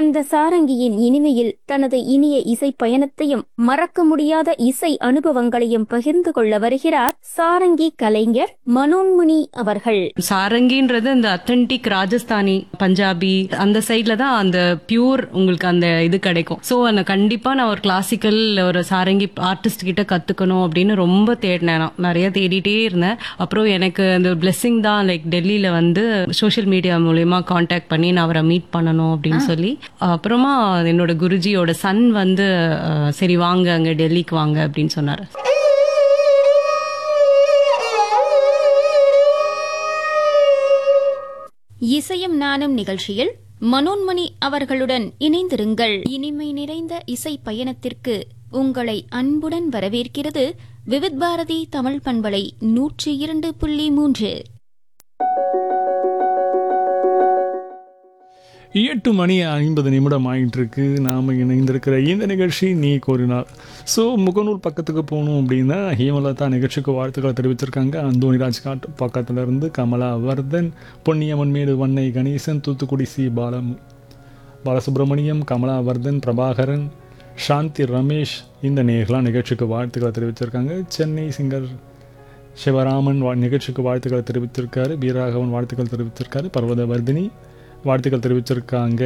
அந்த சாரங்கியின் இனிமையில் தனது இனிய இசை பயணத்தையும் மறக்க முடியாத இசை அனுபவங்களையும் பகிர்ந்து கொள்ள வருகிறார் சாரங்கி கலைஞர் மனோன்முனி அவர்கள் சாரங்கின்றது அந்த அத்தன்டிக் ராஜஸ்தானி பஞ்சாபி அந்த சைட்ல தான் அந்த பியூர் உங்களுக்கு அந்த இது கிடைக்கும் சோ அந்த கண்டிப்பா நான் ஒரு கிளாசிக்கல் ஒரு சாரங்கி ஆர்டிஸ்ட் கிட்ட கத்துக்கணும் அப்படின்னு ரொம்ப தேடினேன் நான் நிறைய தேடிட்டே இருந்தேன் அப்புறம் எனக்கு அந்த பிளெஸிங் தான் லைக் டெல்லியில வந்து சோஷியல் மீடியா மூலியமா காண்டாக்ட் பண்ணி நான் அவரை மீட் பண்ணணும் அப்படின்னு சொல்லி அப்புறமா என்னோட குருஜியோட சன் வந்து அஹ், சரி வாங்க அங்க டெல்லிக்கு வாங்க அப்படின்னு சொன்னாரு இசையும் நானும் நிகழ்ச்சியில் மனோன்மணி அவர்களுடன் இணைந்திருங்கள் இனிமை நிறைந்த இசை பயணத்திற்கு உங்களை அன்புடன் வரவேற்கிறது விவித் பாரதி தமிழ் பண்பலை நூற்றி இரண்டு புள்ளி மூன்று எட்டு மணி ஐம்பது நிமிடம் ஆகிட்டு இருக்கு நாம் இணைந்திருக்கிற இந்த நிகழ்ச்சி நீ கோரினார் ஸோ முகநூல் பக்கத்துக்கு போகணும் அப்படின்னா ஹேமலதா நிகழ்ச்சிக்கு வாழ்த்துக்களை தெரிவிச்சிருக்காங்க அந்தோனி ராஜ்காட் பக்கத்துல இருந்து கமலா வர்தன் பொன்னியம்மன் மேடு வன்னை கணேசன் தூத்துக்குடி சி பாலம் பாலசுப்ரமணியம் கமலா வர்தன் பிரபாகரன் சாந்தி ரமேஷ் இந்த நேர்களாம் நிகழ்ச்சிக்கு வாழ்த்துக்களை தெரிவிச்சிருக்காங்க சென்னை சிங்கர் சிவராமன் வா நிகழ்ச்சிக்கு வாழ்த்துக்களை தெரிவித்திருக்காரு வீராகவன் வாழ்த்துக்கள் தெரிவித்திருக்காரு பர்வதவர்தினி வாழ்த்துக்கள் தெரிவிச்சிருக்காங்க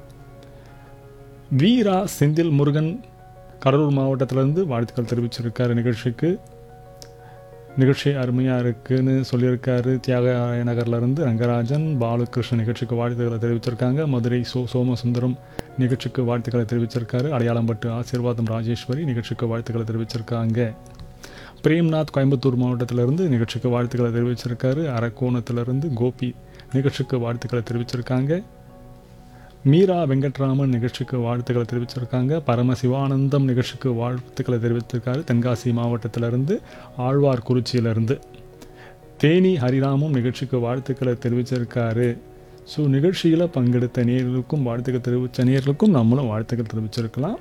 வீரா செந்தில் முருகன் கடலூர் மாவட்டத்திலேருந்து வாழ்த்துக்கள் தெரிவிச்சிருக்காரு நிகழ்ச்சிக்கு நிகழ்ச்சி அருமையாக இருக்குன்னு சொல்லியிருக்காரு தியாகராய நகர்லேருந்து ரங்கராஜன் பாலகிருஷ்ணன் நிகழ்ச்சிக்கு வாழ்த்துக்களை தெரிவிச்சிருக்காங்க மதுரை சோ சோமசுந்தரம் நிகழ்ச்சிக்கு வாழ்த்துக்களை தெரிவிச்சிருக்காரு அடையாளம்பட்டு ஆசீர்வாதம் ராஜேஸ்வரி நிகழ்ச்சிக்கு வாழ்த்துக்களை தெரிவிச்சிருக்காங்க பிரேம்நாத் கோயம்புத்தூர் மாவட்டத்திலிருந்து நிகழ்ச்சிக்கு வாழ்த்துக்களை தெரிவிச்சிருக்காரு அரக்கோணத்திலிருந்து கோபி நிகழ்ச்சிக்கு வாழ்த்துக்களை தெரிவிச்சிருக்காங்க மீரா வெங்கட்ராமன் நிகழ்ச்சிக்கு வாழ்த்துக்களை தெரிவிச்சிருக்காங்க பரமசிவானந்தம் நிகழ்ச்சிக்கு வாழ்த்துக்களை தெரிவித்திருக்காரு தென்காசி மாவட்டத்திலிருந்து ஆழ்வார்குறிச்சியிலிருந்து தேனி ஹரிராமும் நிகழ்ச்சிக்கு வாழ்த்துக்களை தெரிவிச்சிருக்காரு ஸோ நிகழ்ச்சியில் பங்கெடுத்த நேர்களுக்கும் வாழ்த்துக்கள் தெரிவித்த நேர்களுக்கும் நம்மளும் வாழ்த்துக்கள் தெரிவிச்சிருக்கலாம்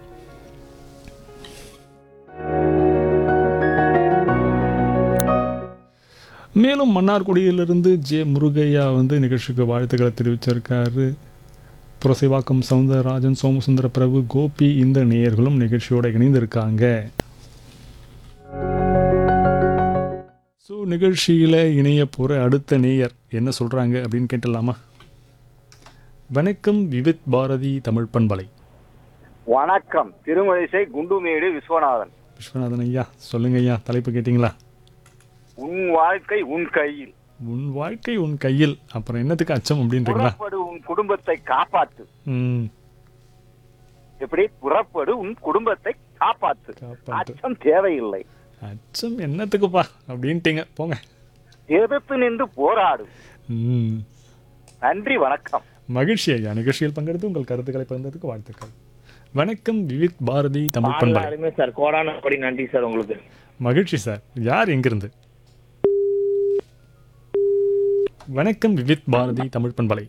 மேலும் மன்னார்குடியிலிருந்து ஜே முருகையா வந்து நிகழ்ச்சிக்கு வாழ்த்துக்களை தெரிவிச்சிருக்காரு புரசைவாக்கம் சவுந்தரராஜன் சோமசுந்தர பிரபு கோபி இந்த நேயர்களும் நிகழ்ச்சியோட இணைந்திருக்காங்க ஸோ நிகழ்ச்சியில் இணைய போகிற அடுத்த நேயர் என்ன சொல்கிறாங்க அப்படின்னு கேட்டலாமா வணக்கம் விவித் பாரதி தமிழ் பண்பலை வணக்கம் திருமலிசை குண்டுமேடு விஸ்வநாதன் விஸ்வநாதன் ஐயா சொல்லுங்க ஐயா தலைப்பு கேட்டிங்களா உன் வாழ்க்கை உன் கையில் உன் வாழ்க்கை உன் கையில் அப்புறம் என்னத்துக்கு அச்சம் அப்படின்றீங்களா புறப்படு உன் குடும்பத்தை காப்பாத்து ம் எப்படி புறப்படு உன் குடும்பத்தை காப்பாத்து காப்பாத்து அச்சம் தேவையில்லை அச்சம் என்னத்துக்குப்பா அப்படின்ட்டீங்க போங்க எதிர்த்து நின்று போராடு ம் நன்றி வணக்கம் மகிழ்ச்சி ஐயா நிகழ்ச்சியில் பங்கெடுத்து உங்கள் கருத்துக்களை பகிர்ந்ததுக்கு வாழ்த்துக்கள் வணக்கம் விவித் பாரதி தமிழ் பண்பலை எல்லாருமே சார் கோடான கோடி நன்றி சார் உங்களுக்கு மகிழ்ச்சி சார் யார் எங்கிருந்து வணக்கம் விவித் பாரதி தமிழ் பண்பலை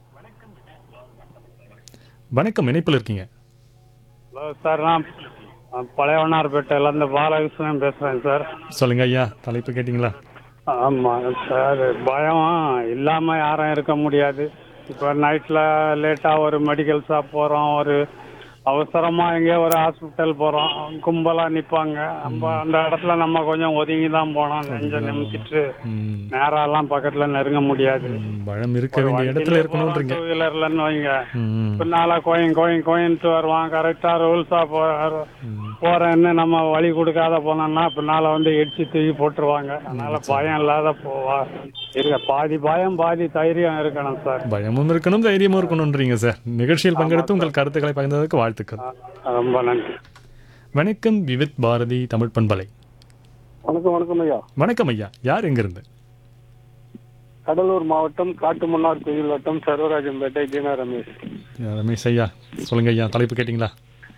வணக்கம் இணைப்பில் இருக்கீங்க ஹலோ சார் நான் நான் பழையவனார்பேட்டையிலேருந்து பாலகிருஷ்ணன் பேசுகிறேன் சார் சொல்லுங்க ஐயா தலைப்பு கேட்டிங்களா ஆமாம் சார் பயம் இல்லாமல் யாரும் இருக்க முடியாது இப்போ நைட்டில் லேட்டாக ஒரு மெடிக்கல் ஷாப் போகிறோம் ஒரு அவசரமாக எங்கேயோ ஒரு ஹாஸ்பிட்டல் போகிறோம் கும்பலாக நிற்பாங்க நம்ம அந்த இடத்துல நம்ம கொஞ்சம் ஒதுங்கி தான் போனோம் நெஞ்ச நிமித்திட்டு ம், நேராலாம் பக்கத்தில் நெருங்க முடியாது ம், பழம் இருக்க வேண்டிய இடத்துல இருக்கணும்ன்றீங்க டூ வீலர்லன்னு வைங்க ம், பின்னால கோயின் கோயின் கோயின்ட்டு வருவான் கரெக்டா ரூல்ஸா போறேன்னு நம்ம வழி கொடுக்காத போனோம்னா பின்னால வந்து இடிச்சு தூக்கி போட்டுருவாங்க அதனால பயம் இல்லாத போவா இருக்க பாதி பயம் பாதி தைரியம் இருக்கணும் சார் பயமும் இருக்கணும் தைரியமும் இருக்கணும்ன்றீங்க சார் நிகழ்ச்சியில் பங்கெடுத்து உங்கள் கருத்துக்களை பகிர்ந்ததற்கு வாழ்த்துக்கள் ரொம்ப நன்றி வணக்கம் விவித் பாரதி தமிழ் பண்பலை வணக்கம் வணக்கம் ஐயா வணக்கம் ஐயா யார் எங்கிருந்து கடலூர் மாவட்டம் காட்டுமன்னார் கோயில் வட்டம் சர்வராஜன்பேட்டை ஜீனா ரமேஷ் யா, ரமேஷ் ஐயா சொல்லுங்க ஐயா தலைப்பு கேட்டிங்களா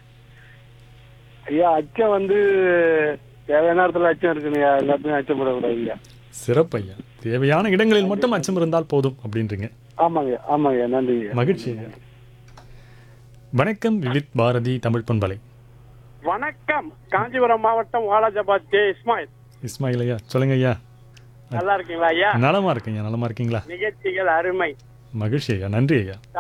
ஐயா அச்சம் வந்து தேவையான நேரத்துல அச்சம் இருக்குங்கய்யா எல்லாத்தையும் அச்சப்படக்கூடாது ஐயா சிறப்பு ஐயா தேவையான இடங்களில் மட்டும் அச்சம் இருந்தால் போதும் அப்படின்றீங்க ஆமாங்க ஆமாங்க நன்றி ஐயா மகிழ்ச்சி ஐயா வணக்கம் விவித் பாரதி தமிழ் பண்பலை வணக்கம் காஞ்சிபுரம் மாவட்டம் வாலாஜாபாத் ஜே இஸ்மாயில் இஸ்மாயில் ஐயா சொல்லுங்க ஐயா நல்லா இருக்கீங்களா ஐயா நலமா இருக்கீங்க நலமா இருக்கீங்களா நிகழ்ச்சிகள் அருமை மகிழ்ச்சி ஐயா நன்றி ஐயா